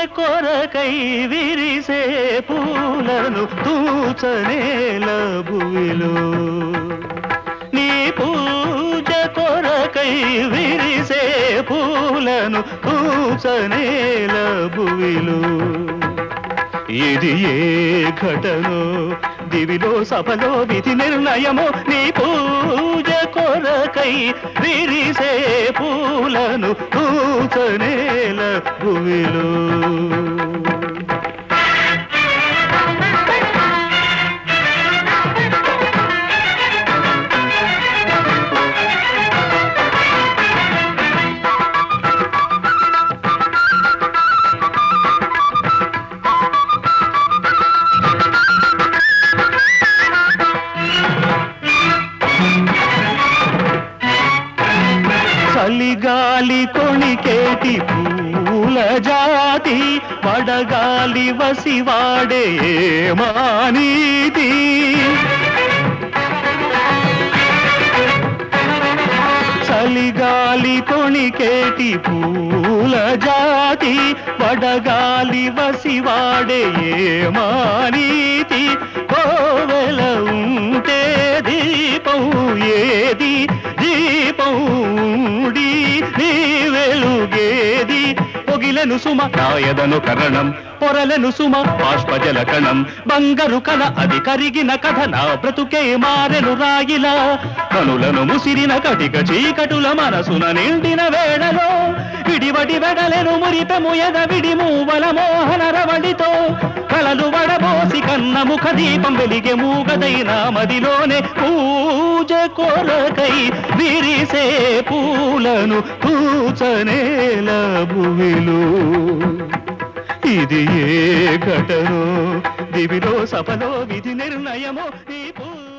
కొరకై విరిసే పూలను తూచనేల భువిలో నీ పూజ కొరకై విరిసే పూలను తూచనేల భువిలో ఇది ఏ ఘటనో దివిలో సభలో విధి నిర్ణయమో నీ పూజ కొరకై విరిసే పూలను కూచనేల భూమిలో చలిగాలి కొణికేటి పూల జాతి వడగాలి వసివాడే మానీతి చలిగాలి కొణికేటి పూల జాతి వడగాలి వసివాడే మానీతి కోవెల ఉంటే దీపం ఏది దీపం ఉండి నీ వెలుగేది పొగిలను సుమ నాయదను కరణం పొరలను సుమ బాష్పజల కణం బంగారు కళ అది కరిగిన కథ నా బ్రతుకే మారెను రాయిలా కనులను ముసిరిన కటిక చీకటుల మనసున నిండిన వేళలో విడివడి వెడలెను మురిపెము ఎద విడి మూవల మోహన రవడితో కలలు వడబోసి కన్న ముఖ దీపం వెలిగే మూగదైన మదిలోనే పూజ కొరకై విరిసే పూలను పూచనేల భూమిలో ఇది ఏ ఘటనో దివిలో సభలో విధి నిర్ణయమో ఈ పూ